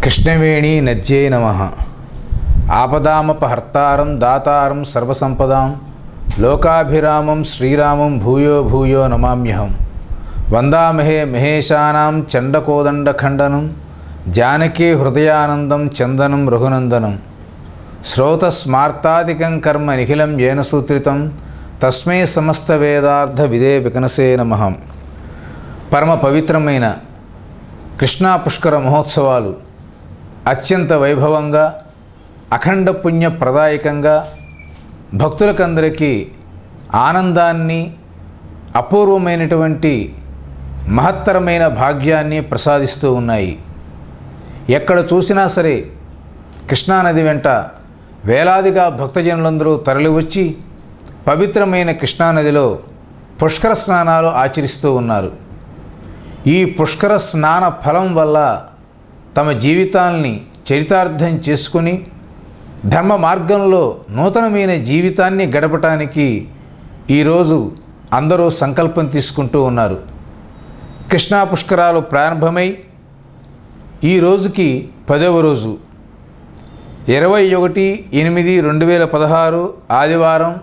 కృష్ణవేణి నద్యై నమ ఆపదామపహర్తారం దాతారం సర్వసంపదాం లోకాభిరామం శ్రీరామం భూయో భూయో నమామ్యహం వందామహే మహేశానాం చండకోదండఖండనం జానకీ హృదయానందం చందనం రఘునందనం శ్రోతస్మార్తాదికం కర్మ నిఖిలం ఏన సూత్రితం తస్మై సమస్త వేదార్థ విదే వికనసే నమః పరమ పవిత్రమైన కృష్ణా పుష్కర మహోత్సవాలు అత్యంత వైభవంగా అఖండ పుణ్య ప్రదాయకంగా భక్తులకందరికీ ఆనందాన్ని అపూర్వమైనటువంటి మహత్తరమైన భాగ్యాన్ని ప్రసాదిస్తూ ఉన్నాయి ఎక్కడ చూసినా సరే కృష్ణానది వెంట వేలాదిగా భక్తజనులందరూ తరలివచ్చి పవిత్రమైన కృష్ణానదిలో పుష్కర స్నానాలు ఆచరిస్తూ ఉన్నారు ఈ పుష్కర స్నాన ఫలం వల్ల తమ జీవితాల్ని చరితార్థం చేసుకుని ధర్మ మార్గంలో నూతనమైన జీవితాన్ని గడపటానికి ఈరోజు అందరూ సంకల్పం తీసుకుంటూ ఉన్నారు కృష్ణా పుష్కరాలు ప్రారంభమై ఈ రోజుకి పదవ రోజు ఇరవై ఒకటి ఎనిమిది రెండు వేల పదహారు ఆదివారం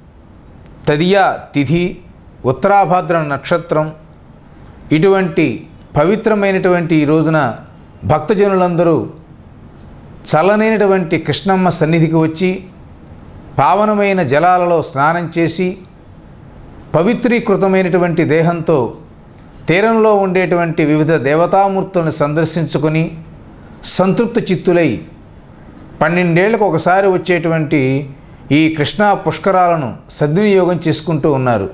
తదియా తిథి ఉత్తరాభాద్ర నక్షత్రం ఇటువంటి పవిత్రమైనటువంటి ఈ రోజున భక్తజనులందరూ చల్లనైనటువంటి కృష్ణమ్మ సన్నిధికి వచ్చి పావనమైన జలాలలో స్నానం చేసి పవిత్రీకృతమైనటువంటి దేహంతో తీరంలో ఉండేటువంటి వివిధ దేవతామూర్తులను సందర్శించుకొని సంతృప్త చిత్తులై పన్నెండేళ్లకు ఒకసారి వచ్చేటువంటి ఈ కృష్ణా పుష్కరాలను సద్వినియోగం చేసుకుంటూ ఉన్నారు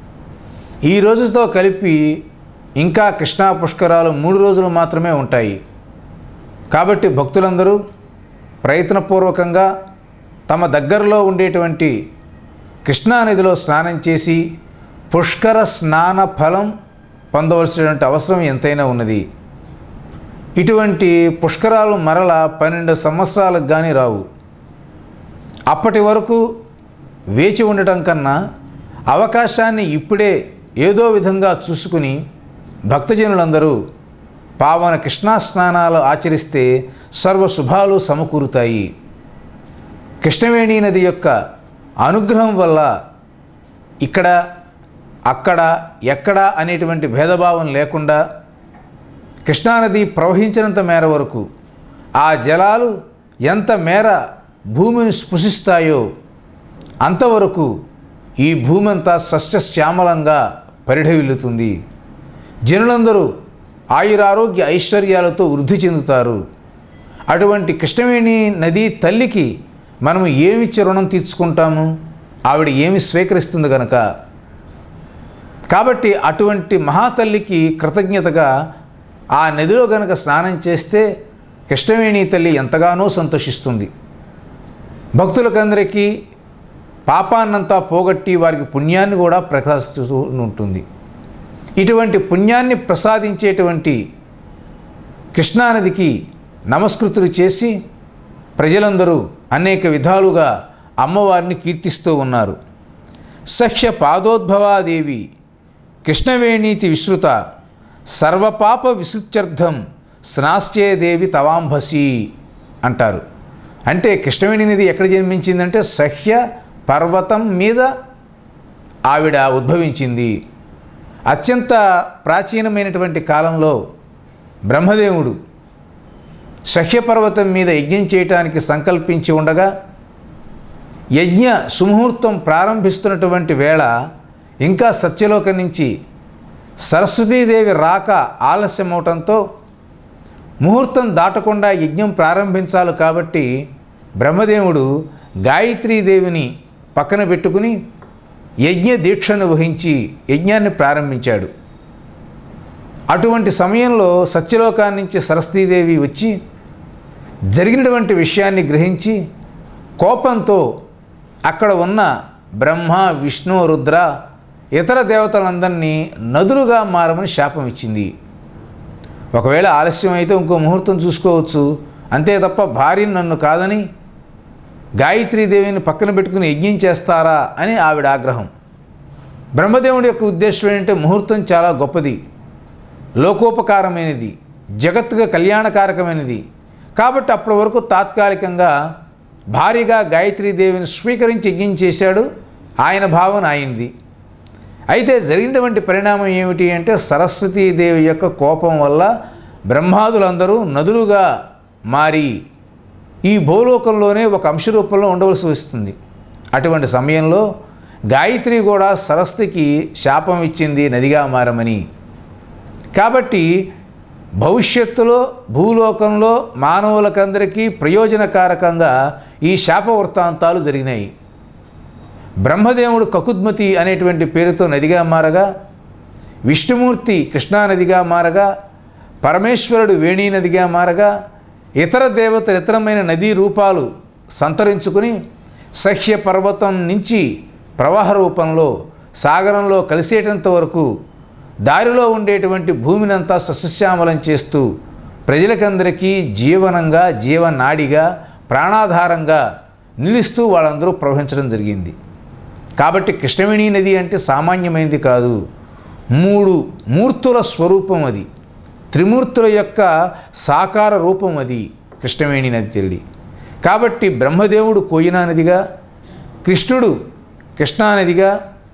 ఈ రోజుతో కలిపి ఇంకా కృష్ణా పుష్కరాలు మూడు రోజులు మాత్రమే ఉంటాయి కాబట్టి భక్తులందరూ ప్రయత్నపూర్వకంగా తమ దగ్గరలో ఉండేటువంటి కృష్ణానదిలో స్నానం చేసి పుష్కర స్నాన ఫలం పొందవలసినటువంటి అవసరం ఎంతైనా ఉన్నది ఇటువంటి పుష్కరాలు మరల పన్నెండు సంవత్సరాలకు కానీ రావు అప్పటి వరకు వేచి ఉండటం కన్నా అవకాశాన్ని ఇప్పుడే ఏదో విధంగా చూసుకుని భక్తజనులందరూ పావన కృష్ణా స్నానాలు ఆచరిస్తే సర్వ శుభాలు సమకూరుతాయి కృష్ణవేణి నది యొక్క అనుగ్రహం వల్ల ఇక్కడ అక్కడ ఎక్కడ అనేటువంటి భేదభావం లేకుండా కృష్ణానది ప్రవహించినంత మేర వరకు ఆ జలాలు ఎంత మేర భూమిని స్పృశిస్తాయో అంతవరకు ఈ భూమి అంతా సస్యశ్యామలంగా పరిఢవిల్లుతుంది జనులందరూ ఆయురారోగ్య ఐశ్వర్యాలతో వృద్ధి చెందుతారు అటువంటి కృష్ణవేణి నది తల్లికి మనము ఏమిచ్చి రుణం తీర్చుకుంటాము ఆవిడ ఏమి స్వీకరిస్తుంది గనక కాబట్టి అటువంటి మహాతల్లికి కృతజ్ఞతగా ఆ నదిలో గనక స్నానం చేస్తే కృష్ణవేణి తల్లి ఎంతగానో సంతోషిస్తుంది భక్తులకందరికీ పాపాన్నంతా పోగొట్టి వారికి పుణ్యాన్ని కూడా ప్రకాశిస్తూ ఉంటుంది ఇటువంటి పుణ్యాన్ని ప్రసాదించేటువంటి కృష్ణానదికి నమస్కృతులు చేసి ప్రజలందరూ అనేక విధాలుగా అమ్మవారిని కీర్తిస్తూ ఉన్నారు సఖ్య పాదోద్భవాదేవి కృష్ణవేణీతి విశ్రుత సర్వపాప విశుత్యర్థం స్నాశ్చేదేవి తవాంభసి అంటారు అంటే కృష్ణవేణి నది ఎక్కడ జన్మించిందంటే సహ్య పర్వతం మీద ఆవిడ ఉద్భవించింది అత్యంత ప్రాచీనమైనటువంటి కాలంలో బ్రహ్మదేవుడు సహ్యపర్వతం మీద యజ్ఞం చేయటానికి సంకల్పించి ఉండగా యజ్ఞ సుముహూర్తం ప్రారంభిస్తున్నటువంటి వేళ ఇంకా సత్యలోకం నుంచి సరస్వతీదేవి రాక ఆలస్యమవటంతో ముహూర్తం దాటకుండా యజ్ఞం ప్రారంభించాలి కాబట్టి బ్రహ్మదేవుడు గాయత్రీదేవిని పక్కన పెట్టుకుని యజ్ఞ దీక్షను వహించి యజ్ఞాన్ని ప్రారంభించాడు అటువంటి సమయంలో సత్యలోకాన్ని నుంచి సరస్వతీదేవి వచ్చి జరిగినటువంటి విషయాన్ని గ్రహించి కోపంతో అక్కడ ఉన్న బ్రహ్మ విష్ణు రుద్ర ఇతర దేవతలందరినీ నదులుగా మారమని శాపం ఇచ్చింది ఒకవేళ ఆలస్యం అయితే ఇంకో ముహూర్తం చూసుకోవచ్చు అంతే తప్ప భార్యను నన్ను కాదని గాయత్రీదేవిని పక్కన పెట్టుకుని యజ్ఞం చేస్తారా అని ఆవిడ ఆగ్రహం బ్రహ్మదేవుడి యొక్క ఉద్దేశం ఏంటంటే ముహూర్తం చాలా గొప్పది లోకోపకారమైనది జగత్తుగా కళ్యాణకారకమైనది కాబట్టి అప్పటి వరకు తాత్కాలికంగా భారీగా గాయత్రీదేవిని స్వీకరించి యజ్ఞం చేశాడు ఆయన భావన ఆయనది అయితే జరిగినటువంటి పరిణామం ఏమిటి అంటే సరస్వతీదేవి యొక్క కోపం వల్ల బ్రహ్మాదులందరూ నదులుగా మారి ఈ భూలోకంలోనే ఒక అంశ రూపంలో ఉండవలసి వస్తుంది అటువంటి సమయంలో గాయత్రి కూడా సరస్వతికి శాపం ఇచ్చింది నదిగా మారమని కాబట్టి భవిష్యత్తులో భూలోకంలో మానవులకందరికీ ప్రయోజనకారకంగా ఈ శాప వృత్తాంతాలు జరిగినాయి బ్రహ్మదేవుడు కకుద్మతి అనేటువంటి పేరుతో నదిగా మారగా విష్ణుమూర్తి కృష్ణానదిగా మారగా పరమేశ్వరుడు వేణీ నదిగా మారగా ఇతర దేవతలు ఇతరమైన నదీ రూపాలు సంతరించుకుని సహ్య పర్వతం నుంచి ప్రవాహ రూపంలో సాగరంలో కలిసేటంత వరకు దారిలో ఉండేటువంటి భూమినంతా సస్యశ్యామలం చేస్తూ ప్రజలకందరికీ జీవనంగా జీవనాడిగా ప్రాణాధారంగా నిలుస్తూ వాళ్ళందరూ ప్రవహించడం జరిగింది కాబట్టి కృష్ణవేణి నది అంటే సామాన్యమైనది కాదు మూడు మూర్తుల స్వరూపం అది త్రిమూర్తుల యొక్క సాకార రూపం అది కృష్ణవేణి నది తల్లి కాబట్టి బ్రహ్మదేవుడు కోయినా నదిగా కృష్ణుడు కృష్ణానదిగా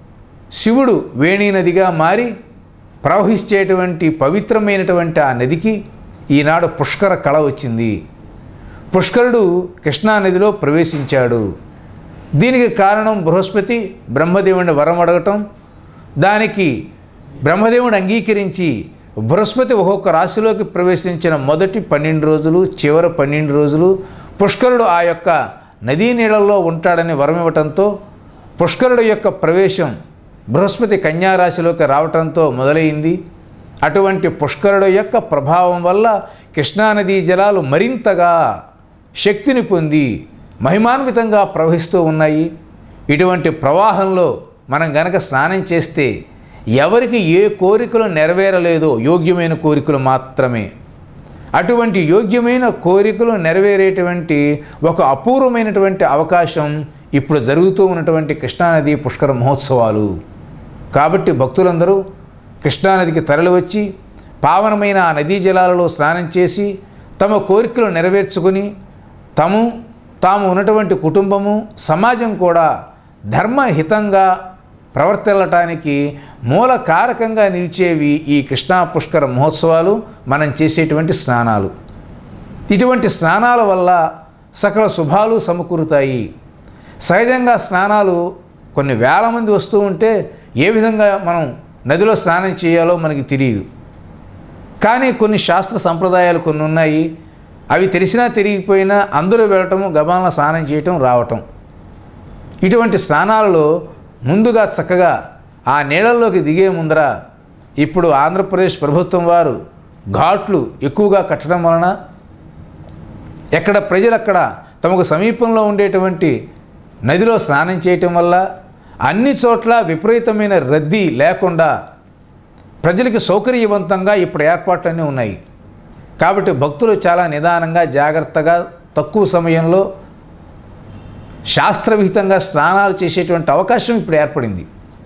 శివుడు వేణీ నదిగా మారి ప్రవహించేటువంటి పవిత్రమైనటువంటి ఆ నదికి ఈనాడు పుష్కర కళ వచ్చింది పుష్కరుడు కృష్ణానదిలో ప్రవేశించాడు దీనికి కారణం బృహస్పతి బ్రహ్మదేవుని వరం అడగటం దానికి బ్రహ్మదేవుడు అంగీకరించి బృహస్పతి ఒక్కొక్క రాశిలోకి ప్రవేశించిన మొదటి పన్నెండు రోజులు చివరి పన్నెండు రోజులు పుష్కరుడు ఆ యొక్క నదీ నీళ్ళల్లో ఉంటాడని వరం ఇవ్వటంతో పుష్కరుడు యొక్క ప్రవేశం బృహస్పతి కన్యారాశిలోకి రావటంతో మొదలైంది అటువంటి పుష్కరుడు యొక్క ప్రభావం వల్ల కృష్ణానదీ జలాలు మరింతగా శక్తిని పొంది మహిమాన్వితంగా ప్రవహిస్తూ ఉన్నాయి ఇటువంటి ప్రవాహంలో మనం గనక స్నానం చేస్తే ఎవరికి ఏ కోరికలు నెరవేరలేదో యోగ్యమైన కోరికలు మాత్రమే అటువంటి యోగ్యమైన కోరికలు నెరవేరేటువంటి ఒక అపూర్వమైనటువంటి అవకాశం ఇప్పుడు జరుగుతూ ఉన్నటువంటి కృష్ణానది పుష్కర మహోత్సవాలు కాబట్టి భక్తులందరూ కృష్ణానదికి తరలివచ్చి పావనమైన ఆ నదీ జలాలలో స్నానం చేసి తమ కోరికలు నెరవేర్చుకుని తాము తాము ఉన్నటువంటి కుటుంబము సమాజం కూడా ధర్మహితంగా ప్రవర్తిల్లటానికి మూల కారకంగా నిలిచేవి ఈ కృష్ణా పుష్కర మహోత్సవాలు మనం చేసేటువంటి స్నానాలు ఇటువంటి స్నానాల వల్ల సకల శుభాలు సమకూరుతాయి సహజంగా స్నానాలు కొన్ని వేల మంది వస్తూ ఉంటే ఏ విధంగా మనం నదిలో స్నానం చేయాలో మనకి తెలియదు కానీ కొన్ని శాస్త్ర సంప్రదాయాలు కొన్ని ఉన్నాయి అవి తెలిసినా తెలియకపోయినా అందరూ వెళ్ళటము గబాలను స్నానం చేయటం రావటం ఇటువంటి స్నానాలలో ముందుగా చక్కగా ఆ నీళ్ళల్లోకి దిగే ముందర ఇప్పుడు ఆంధ్రప్రదేశ్ ప్రభుత్వం వారు ఘాట్లు ఎక్కువగా కట్టడం వలన ఎక్కడ ప్రజలు అక్కడ తమకు సమీపంలో ఉండేటువంటి నదిలో స్నానం చేయటం వల్ల అన్ని చోట్ల విపరీతమైన రద్దీ లేకుండా ప్రజలకి సౌకర్యవంతంగా ఇప్పుడు ఏర్పాట్లన్నీ ఉన్నాయి కాబట్టి భక్తులు చాలా నిదానంగా జాగ్రత్తగా తక్కువ సమయంలో శాస్త్రవిహితంగా స్నానాలు చేసేటువంటి అవకాశం ఇప్పుడు ఏర్పడింది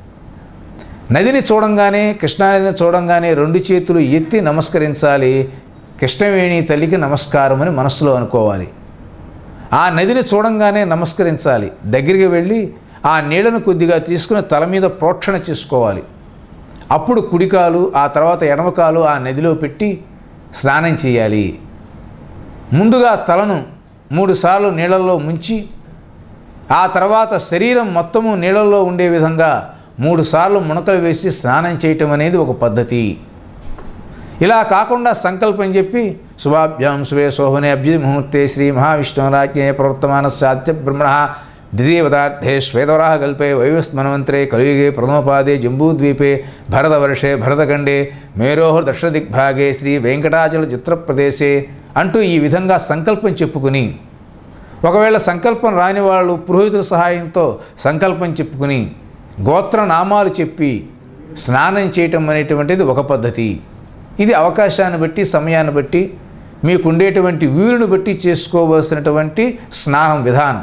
నదిని చూడంగానే కృష్ణానదిని చూడంగానే రెండు చేతులు ఎత్తి నమస్కరించాలి కృష్ణవేణి తల్లికి నమస్కారం అని మనస్సులో అనుకోవాలి ఆ నదిని చూడంగానే నమస్కరించాలి దగ్గరికి వెళ్ళి ఆ నీళ్ళను కొద్దిగా తీసుకుని తల మీద ప్రోక్షణ చేసుకోవాలి అప్పుడు కుడికాలు ఆ తర్వాత ఎడమకాలు ఆ నదిలో పెట్టి స్నానం చేయాలి ముందుగా తలను మూడుసార్లు నీళ్ళల్లో ముంచి ఆ తర్వాత శరీరం మొత్తము నీళ్ళల్లో ఉండే విధంగా మూడుసార్లు మునకలు వేసి స్నానం చేయటం అనేది ఒక పద్ధతి ఇలా కాకుండా సంకల్పం చెప్పి శుభాభ్యాం శుభే శోభనే అభ్యుది ముహూర్తే శ్రీ మహావిష్ణురాజ్ఞే ప్రవర్తమాన సాత్య బ్రహ్మణ ద్వితీయపదార్థే శ్వేతవరాహ కల్పే వైవస్మన్వంతరే కలియుగే ప్రథమపాదే జంబూద్వీపే భరతవర్షే భరతఖండే మేరోహ దక్షిణదిగ్భాగే శ్రీ వెంకటాచల చిత్రప్రదేశే అంటూ ఈ విధంగా సంకల్పం చెప్పుకుని ఒకవేళ సంకల్పం రాని వాళ్ళు పురోహితుల సహాయంతో సంకల్పం చెప్పుకుని గోత్ర నామాలు చెప్పి స్నానం చేయటం అనేటువంటిది ఒక పద్ధతి ఇది అవకాశాన్ని బట్టి సమయాన్ని బట్టి మీకు ఉండేటువంటి వీలుని బట్టి చేసుకోవలసినటువంటి స్నానం విధానం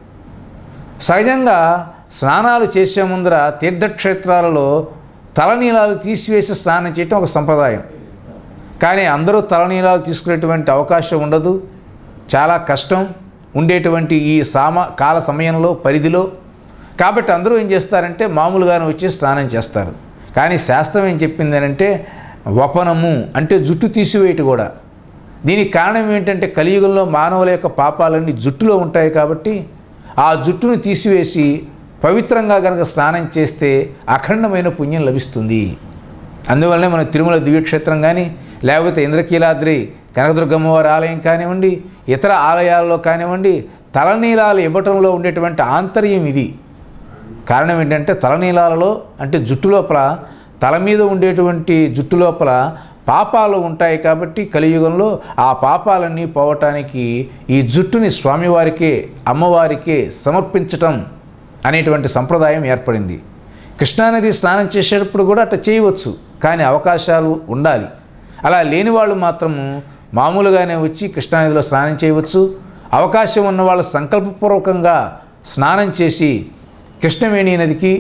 సహజంగా స్నానాలు చేసే ముందర తీర్థక్షేత్రాలలో తలనీలాలు తీసివేసి స్నానం చేయటం ఒక సంప్రదాయం కానీ అందరూ తలనీలాలు తీసుకునేటువంటి అవకాశం ఉండదు చాలా కష్టం ఉండేటువంటి ఈ సామ కాల సమయంలో పరిధిలో కాబట్టి అందరూ ఏం చేస్తారంటే మామూలుగానే వచ్చి స్నానం చేస్తారు కానీ శాస్త్రం ఏం చెప్పింది అంటే వపనము అంటే జుట్టు తీసివేయట కూడా దీనికి కారణం ఏంటంటే కలియుగంలో మానవుల యొక్క పాపాలన్నీ జుట్టులో ఉంటాయి కాబట్టి ఆ జుట్టును తీసివేసి పవిత్రంగా కనుక స్నానం చేస్తే అఖండమైన పుణ్యం లభిస్తుంది అందువల్లనే మన తిరుమల దివ్యక్షేత్రం కానీ లేకపోతే ఇంద్రకీలాద్రి కనకదుర్గమ్మవారి ఆలయం కానివ్వండి ఇతర ఆలయాల్లో కానివ్వండి తలనీలాలు ఇవ్వటంలో ఉండేటువంటి ఆంతర్యం ఇది కారణం ఏంటంటే తలనీలాలలో అంటే జుట్టు లోపల తల మీద ఉండేటువంటి జుట్టు లోపల పాపాలు ఉంటాయి కాబట్టి కలియుగంలో ఆ పాపాలన్నీ పోవటానికి ఈ జుట్టుని స్వామివారికే అమ్మవారికే సమర్పించటం అనేటువంటి సంప్రదాయం ఏర్పడింది కృష్ణానది స్నానం చేసేటప్పుడు కూడా అట్లా చేయవచ్చు కానీ అవకాశాలు ఉండాలి అలా లేని వాళ్ళు మాత్రము మామూలుగానే వచ్చి కృష్ణానదిలో స్నానం చేయవచ్చు అవకాశం ఉన్న వాళ్ళు సంకల్పపూర్వకంగా స్నానం చేసి కృష్ణవేణి నదికి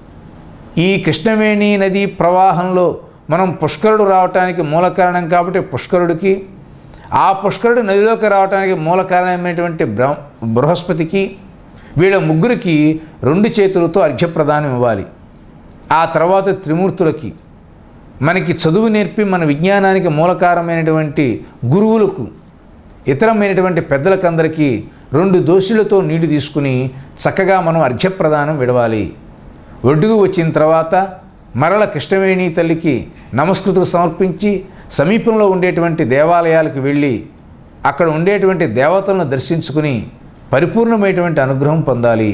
ఈ కృష్ణవేణి నది ప్రవాహంలో మనం పుష్కరుడు రావటానికి మూల కారణం కాబట్టి పుష్కరుడికి ఆ పుష్కరుడు నదిలోకి రావడానికి మూల కారణమైనటువంటి బ్ర బృహస్పతికి వీళ్ళ ముగ్గురికి రెండు చేతులతో అర్ఘ్యప్రదానం ఇవ్వాలి ఆ తర్వాత త్రిమూర్తులకి మనకి చదువు నేర్పి మన విజ్ఞానానికి మూలకారమైనటువంటి గురువులకు ఇతరమైనటువంటి పెద్దలకందరికీ రెండు దోషులతో నీళ్లు తీసుకుని చక్కగా మనం అర్ఘ్యప్రదానం విడవాలి ఒడ్డుకు వచ్చిన తర్వాత మరల కృష్ణవేణి తల్లికి నమస్కృతులు సమర్పించి సమీపంలో ఉండేటువంటి దేవాలయాలకు వెళ్ళి అక్కడ ఉండేటువంటి దేవతలను దర్శించుకుని పరిపూర్ణమైనటువంటి అనుగ్రహం పొందాలి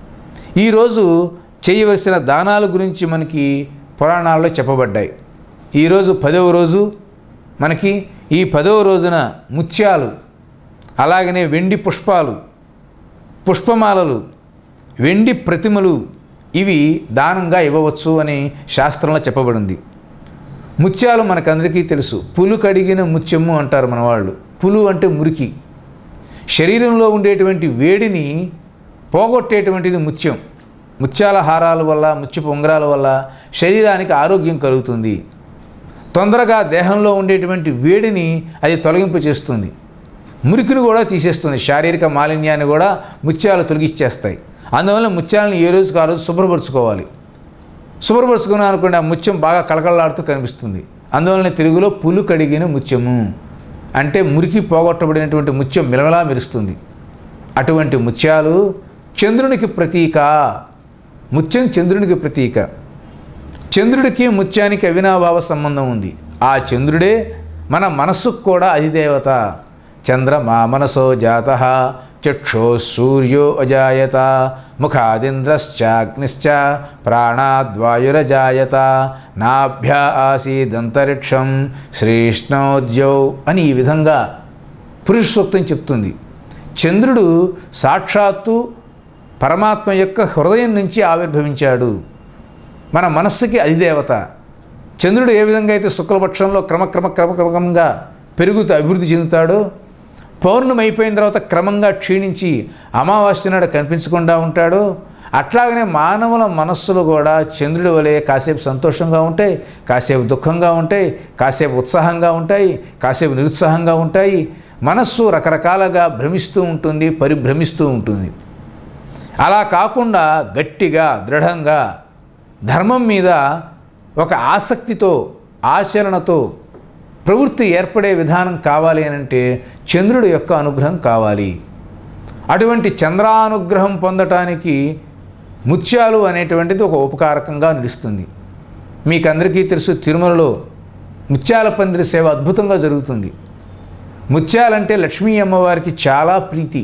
ఈరోజు చేయవలసిన దానాల గురించి మనకి పురాణాల్లో చెప్పబడ్డాయి ఈరోజు పదవ రోజు మనకి ఈ పదవ రోజున ముత్యాలు అలాగనే వెండి పుష్పాలు పుష్పమాలలు వెండి ప్రతిమలు ఇవి దానంగా ఇవ్వవచ్చు అని శాస్త్రంలో చెప్పబడింది ముత్యాలు మనకందరికీ తెలుసు పులు కడిగిన ముత్యము అంటారు మన వాళ్ళు పులు అంటే మురికి శరీరంలో ఉండేటువంటి వేడిని పోగొట్టేటువంటిది ముత్యం ముత్యాల హారాల వల్ల ముత్యపు ఉంగరాల వల్ల శరీరానికి ఆరోగ్యం కలుగుతుంది తొందరగా దేహంలో ఉండేటువంటి వేడిని అది తొలగింపు చేస్తుంది మురికిని కూడా తీసేస్తుంది శారీరక మాలిన్యాన్ని కూడా ముత్యాలు తొలగిచ్చేస్తాయి అందువల్ల ముత్యాలను ఏ రోజుకి ఆ రోజు శుభ్రపరచుకోవాలి శుభ్రపరచుకున్నాం అనుకోండి ఆ ముత్యం బాగా కళకళలాడుతూ కనిపిస్తుంది అందువలన తెలుగులో పులు కడిగిన ముత్యము అంటే మురికి పోగొట్టబడినటువంటి ముత్యం మిలమిలా మెరుస్తుంది అటువంటి ముత్యాలు చంద్రునికి ప్రతీక ముత్యం చంద్రునికి ప్రతీక చంద్రుడికి ముత్యానికి అవినాభావ సంబంధం ఉంది ఆ చంద్రుడే మన మనస్సుకు కూడా అధిదేవత చంద్రమా మనసో జాత చక్షో సూర్యో అజాయత ముఖాదింద్రశ్చాగ్నిశ్చ ప్రాణాద్వాయురజాయత నాభ్యా ఆసీదంతరిక్షం శ్రీష్ణోద్యౌ అని ఈ విధంగా పురుష సూక్తం చెప్తుంది చంద్రుడు సాక్షాత్తు పరమాత్మ యొక్క హృదయం నుంచి ఆవిర్భవించాడు మన మనస్సుకి అధిదేవత చంద్రుడు ఏ విధంగా అయితే శుక్లపక్షంలో క్రమక్రమ క్రమక్రమంగా పెరుగుతూ అభివృద్ధి చెందుతాడో పౌర్ణమి అయిపోయిన తర్వాత క్రమంగా క్షీణించి అమావాస్య నాడు కనిపించకుండా ఉంటాడో అట్లాగనే మానవుల మనస్సులు కూడా చంద్రుడి వలె కాసేపు సంతోషంగా ఉంటాయి కాసేపు దుఃఖంగా ఉంటాయి కాసేపు ఉత్సాహంగా ఉంటాయి కాసేపు నిరుత్సాహంగా ఉంటాయి మనస్సు రకరకాలుగా భ్రమిస్తూ ఉంటుంది పరిభ్రమిస్తూ ఉంటుంది అలా కాకుండా గట్టిగా దృఢంగా ధర్మం మీద ఒక ఆసక్తితో ఆచరణతో ప్రవృత్తి ఏర్పడే విధానం కావాలి అని అంటే చంద్రుడి యొక్క అనుగ్రహం కావాలి అటువంటి చంద్రానుగ్రహం పొందటానికి ముత్యాలు అనేటువంటిది ఒక ఉపకారకంగా నిలుస్తుంది మీకు అందరికీ తెలుసు తిరుమలలో ముత్యాల పందిరి సేవ అద్భుతంగా జరుగుతుంది ముత్యాలంటే లక్ష్మీ అమ్మవారికి చాలా ప్రీతి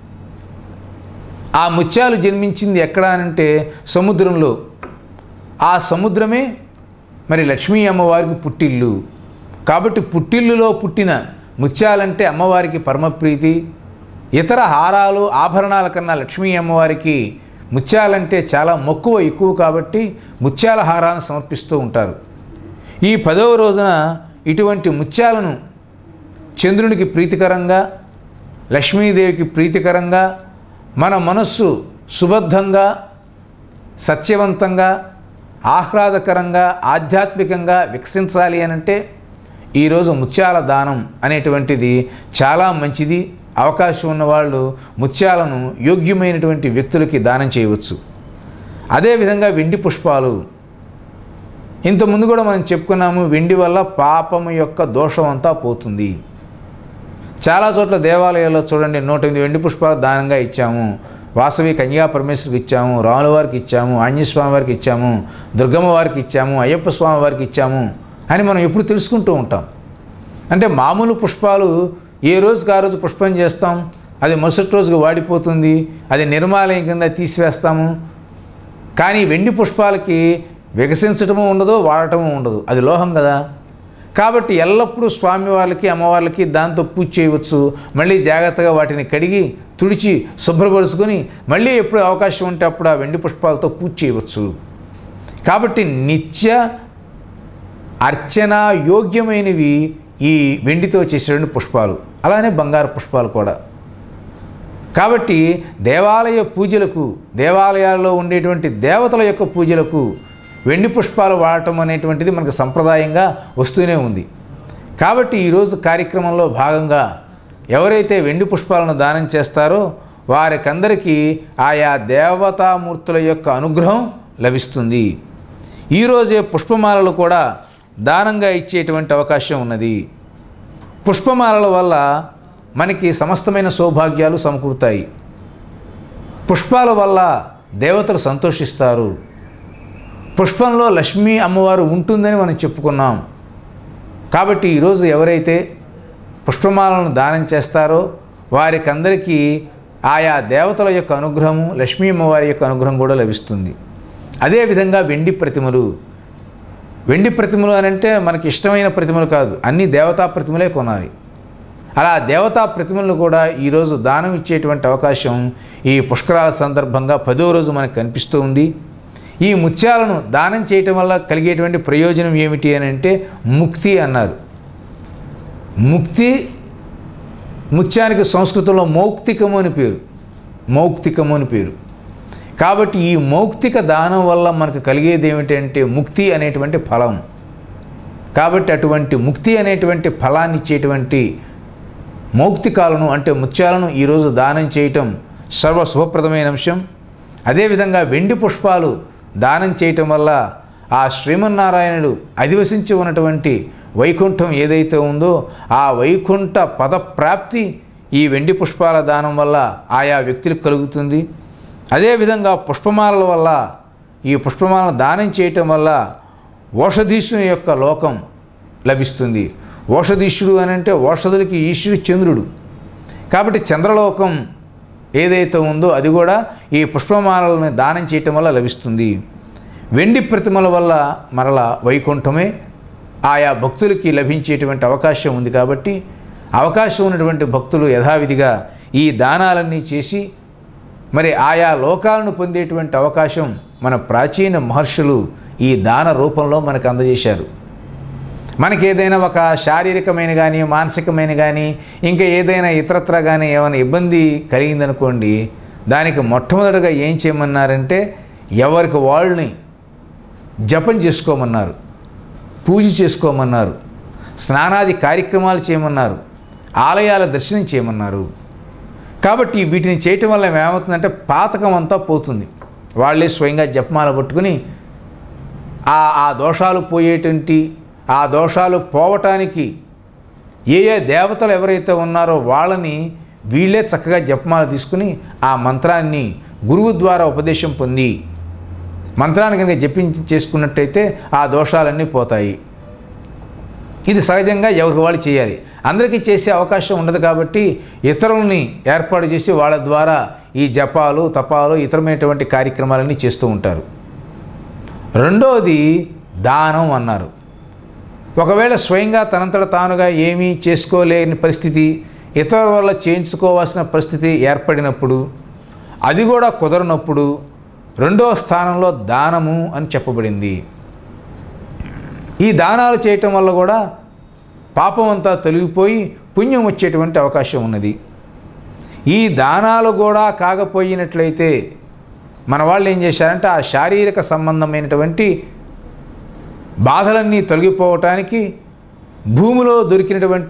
ఆ ముత్యాలు జన్మించింది ఎక్కడ అనంటే సముద్రంలో ఆ సముద్రమే మరి లక్ష్మీ అమ్మవారికి పుట్టిల్లు కాబట్టి పుట్టిల్లులో పుట్టిన ముత్యాలంటే అమ్మవారికి పరమప్రీతి ఇతర హారాలు ఆభరణాల కన్నా లక్ష్మీ అమ్మవారికి ముత్యాలంటే చాలా మక్కువ ఎక్కువ కాబట్టి ముత్యాల హారాలను సమర్పిస్తూ ఉంటారు ఈ పదవ రోజున ఇటువంటి ముత్యాలను చంద్రునికి ప్రీతికరంగా లక్ష్మీదేవికి ప్రీతికరంగా మన మనస్సు సుబద్ధంగా సత్యవంతంగా ఆహ్లాదకరంగా ఆధ్యాత్మికంగా వికసించాలి అని అంటే ఈరోజు ముత్యాల దానం అనేటువంటిది చాలా మంచిది అవకాశం ఉన్నవాళ్ళు ముత్యాలను యోగ్యమైనటువంటి వ్యక్తులకి దానం చేయవచ్చు అదేవిధంగా వెండి పుష్పాలు ఇంతకుముందు కూడా మనం చెప్పుకున్నాము వెండి వల్ల పాపము యొక్క దోషం అంతా పోతుంది చాలా చోట్ల దేవాలయాల్లో చూడండి నూట ఎనిమిది వెండి పుష్పాలు దానంగా ఇచ్చాము వాసవి కన్యా పరమేశ్వరికి ఇచ్చాము రాముల వారికి ఇచ్చాము ఆంజస్వామి వారికి ఇచ్చాము దుర్గమ్మ వారికి ఇచ్చాము అయ్యప్ప స్వామి వారికి ఇచ్చాము అని మనం ఎప్పుడు తెలుసుకుంటూ ఉంటాం అంటే మామూలు పుష్పాలు ఏ రోజుకి ఆ రోజు పుష్పం చేస్తాం అది మరుసటి రోజుకి వాడిపోతుంది అది నిర్మాలయం కింద తీసివేస్తాము కానీ వెండి పుష్పాలకి వికసించటము ఉండదు వాడటము ఉండదు అది లోహం కదా కాబట్టి ఎల్లప్పుడూ స్వామివార్లకి అమ్మవార్లకి దాంతో పూజ చేయవచ్చు మళ్ళీ జాగ్రత్తగా వాటిని కడిగి తుడిచి శుభ్రపరుచుకొని మళ్ళీ ఎప్పుడు అవకాశం ఉంటే అప్పుడు ఆ వెండి పుష్పాలతో పూజ చేయవచ్చు కాబట్టి నిత్య అర్చన యోగ్యమైనవి ఈ వెండితో చేసేటువంటి పుష్పాలు అలానే బంగారు పుష్పాలు కూడా కాబట్టి దేవాలయ పూజలకు దేవాలయాల్లో ఉండేటువంటి దేవతల యొక్క పూజలకు వెండి పుష్పాలు వాడటం అనేటువంటిది మనకు సంప్రదాయంగా వస్తూనే ఉంది కాబట్టి ఈరోజు కార్యక్రమంలో భాగంగా ఎవరైతే వెండి పుష్పాలను దానం చేస్తారో వారికందరికీ ఆయా దేవతామూర్తుల యొక్క అనుగ్రహం లభిస్తుంది ఈరోజే పుష్పమాలలు కూడా దానంగా ఇచ్చేటువంటి అవకాశం ఉన్నది పుష్పమాలల వల్ల మనకి సమస్తమైన సౌభాగ్యాలు సమకూరుతాయి పుష్పాల వల్ల దేవతలు సంతోషిస్తారు పుష్పంలో లక్ష్మీ అమ్మవారు ఉంటుందని మనం చెప్పుకున్నాం కాబట్టి ఈరోజు ఎవరైతే పుష్పమాలను దానం చేస్తారో వారికందరికీ ఆయా దేవతల యొక్క అనుగ్రహము లక్ష్మీ అమ్మవారి యొక్క అనుగ్రహం కూడా లభిస్తుంది అదేవిధంగా వెండి ప్రతిమలు వెండి ప్రతిమలు అని అంటే మనకి ఇష్టమైన ప్రతిమలు కాదు అన్ని దేవతా ప్రతిమలే కొనాలి అలా దేవతా ప్రతిమలను కూడా ఈరోజు దానం ఇచ్చేటువంటి అవకాశం ఈ పుష్కరాల సందర్భంగా పదో రోజు మనకు కనిపిస్తూ ఉంది ఈ ముత్యాలను దానం చేయటం వల్ల కలిగేటువంటి ప్రయోజనం ఏమిటి అని అంటే ముక్తి అన్నారు ముక్తి ముత్యానికి సంస్కృతంలో మౌక్తికము అని పేరు మౌక్తికము అని పేరు కాబట్టి ఈ మౌక్తిక దానం వల్ల మనకు కలిగేది ఏమిటంటే ముక్తి అనేటువంటి ఫలం కాబట్టి అటువంటి ముక్తి అనేటువంటి ఫలాన్ని ఇచ్చేటువంటి మౌక్తికాలను అంటే ముత్యాలను ఈరోజు దానం చేయటం సర్వ శుభప్రదమైన అంశం అదేవిధంగా వెండి పుష్పాలు దానం చేయటం వల్ల ఆ శ్రీమన్నారాయణుడు అధివసించి ఉన్నటువంటి వైకుంఠం ఏదైతే ఉందో ఆ వైకుంఠ పదప్రాప్తి ఈ వెండి పుష్పాల దానం వల్ల ఆయా వ్యక్తులకు కలుగుతుంది అదేవిధంగా పుష్పమాలల వల్ల ఈ పుష్పమాలను దానం చేయటం వల్ల ఓషధీశుని యొక్క లోకం లభిస్తుంది ఓషధీశుడు అని అంటే ఓషధులకి ఈశ్వరుడు చంద్రుడు కాబట్టి చంద్రలోకం ఏదైతే ఉందో అది కూడా ఈ పుష్పమాలను దానం చేయటం వల్ల లభిస్తుంది వెండి ప్రతిమల వల్ల మరల వైకుంఠమే ఆయా భక్తులకి లభించేటువంటి అవకాశం ఉంది కాబట్టి అవకాశం ఉన్నటువంటి భక్తులు యథావిధిగా ఈ దానాలన్నీ చేసి మరి ఆయా లోకాలను పొందేటువంటి అవకాశం మన ప్రాచీన మహర్షులు ఈ దాన రూపంలో మనకు అందజేశారు మనకి ఏదైనా ఒక శారీరకమైన కానీ మానసికమైన కానీ ఇంకా ఏదైనా ఇతరత్ర కానీ ఏమైనా ఇబ్బంది కలిగిందనుకోండి దానికి మొట్టమొదటిగా ఏం చేయమన్నారంటే ఎవరికి వాళ్ళని జపం చేసుకోమన్నారు పూజ చేసుకోమన్నారు స్నానాది కార్యక్రమాలు చేయమన్నారు ఆలయాల దర్శనం చేయమన్నారు కాబట్టి వీటిని చేయటం వల్ల ఏమవుతుందంటే పాతకం అంతా పోతుంది వాళ్ళే స్వయంగా జపమాల పట్టుకుని ఆ ఆ దోషాలు పోయేటువంటి ఆ దోషాలు పోవటానికి ఏ ఏ దేవతలు ఎవరైతే ఉన్నారో వాళ్ళని వీళ్ళే చక్కగా జపమాల తీసుకుని ఆ మంత్రాన్ని గురువు ద్వారా ఉపదేశం పొంది మంత్రాన్ని కనుక జపించి చేసుకున్నట్టయితే ఆ దోషాలన్నీ పోతాయి ఇది సహజంగా ఎవరికి వాళ్ళు చేయాలి అందరికీ చేసే అవకాశం ఉండదు కాబట్టి ఇతరులని ఏర్పాటు చేసి వాళ్ళ ద్వారా ఈ జపాలు తపాలు ఇతరమైనటువంటి కార్యక్రమాలన్నీ చేస్తూ ఉంటారు రెండోది దానం అన్నారు ఒకవేళ స్వయంగా తనంతట తానుగా ఏమీ చేసుకోలేని పరిస్థితి ఇతరుల వల్ల చేయించుకోవాల్సిన పరిస్థితి ఏర్పడినప్పుడు అది కూడా కుదరనప్పుడు రెండో స్థానంలో దానము అని చెప్పబడింది ఈ దానాలు చేయటం వల్ల కూడా పాపం అంతా తొలగిపోయి పుణ్యం వచ్చేటువంటి అవకాశం ఉన్నది ఈ దానాలు కూడా కాకపోయినట్లయితే మన వాళ్ళు ఏం చేశారంటే ఆ శారీరక సంబంధమైనటువంటి బాధలన్నీ తొలగిపోవటానికి భూమిలో దొరికినటువంటి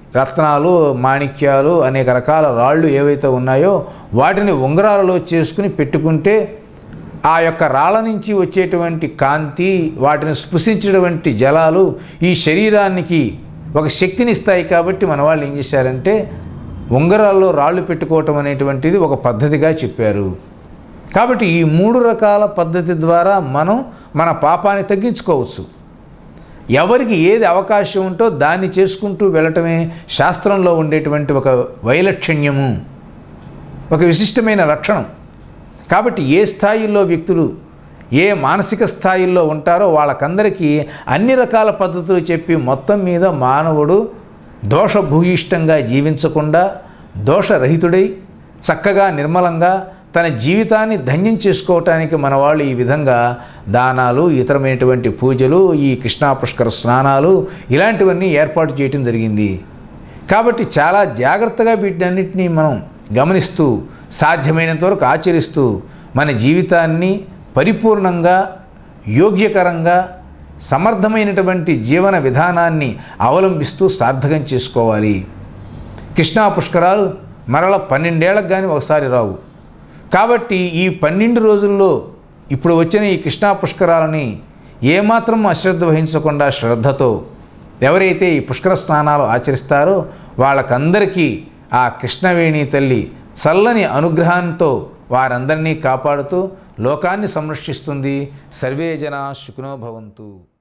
రత్నాలు మాణిక్యాలు అనేక రకాల రాళ్ళు ఏవైతే ఉన్నాయో వాటిని ఉంగరాలలో చేసుకుని పెట్టుకుంటే ఆ యొక్క రాళ్ళ నుంచి వచ్చేటువంటి కాంతి వాటిని స్పృశించేటువంటి జలాలు ఈ శరీరానికి ఒక శక్తిని ఇస్తాయి కాబట్టి మన వాళ్ళు ఏం చేశారంటే ఉంగరాల్లో రాళ్ళు పెట్టుకోవటం అనేటువంటిది ఒక పద్ధతిగా చెప్పారు కాబట్టి ఈ మూడు రకాల పద్ధతి ద్వారా మనం మన పాపాన్ని తగ్గించుకోవచ్చు ఎవరికి ఏది అవకాశం ఉంటో దాన్ని చేసుకుంటూ వెళ్ళటమే శాస్త్రంలో ఉండేటువంటి ఒక వైలక్షణ్యము ఒక విశిష్టమైన లక్షణం కాబట్టి ఏ స్థాయిల్లో వ్యక్తులు ఏ మానసిక స్థాయిల్లో ఉంటారో వాళ్ళకందరికీ అన్ని రకాల పద్ధతులు చెప్పి మొత్తం మీద మానవుడు దోషభూయిష్టంగా జీవించకుండా దోషరహితుడై చక్కగా నిర్మలంగా తన జీవితాన్ని ధన్యం చేసుకోవటానికి మన వాళ్ళు ఈ విధంగా దానాలు ఇతరమైనటువంటి పూజలు ఈ కృష్ణా పుష్కర స్నానాలు ఇలాంటివన్నీ ఏర్పాటు చేయటం జరిగింది కాబట్టి చాలా జాగ్రత్తగా వీటన్నిటినీ మనం గమనిస్తూ సాధ్యమైనంత వరకు ఆచరిస్తూ మన జీవితాన్ని పరిపూర్ణంగా యోగ్యకరంగా సమర్థమైనటువంటి జీవన విధానాన్ని అవలంబిస్తూ సార్థకం చేసుకోవాలి కృష్ణా పుష్కరాలు మరల పన్నెండేళ్లకు కానీ ఒకసారి రావు కాబట్టి ఈ పన్నెండు రోజుల్లో ఇప్పుడు వచ్చిన ఈ కృష్ణా పుష్కరాలని ఏమాత్రం అశ్రద్ధ వహించకుండా శ్రద్ధతో ఎవరైతే ఈ పుష్కర స్నానాలు ఆచరిస్తారో వాళ్ళకందరికీ ఆ కృష్ణవేణి తల్లి చల్లని అనుగ్రహంతో వారందరినీ కాపాడుతూ లోకాన్ని సంరక్షిస్తుంది సర్వే జనా సుఖినో భవంతు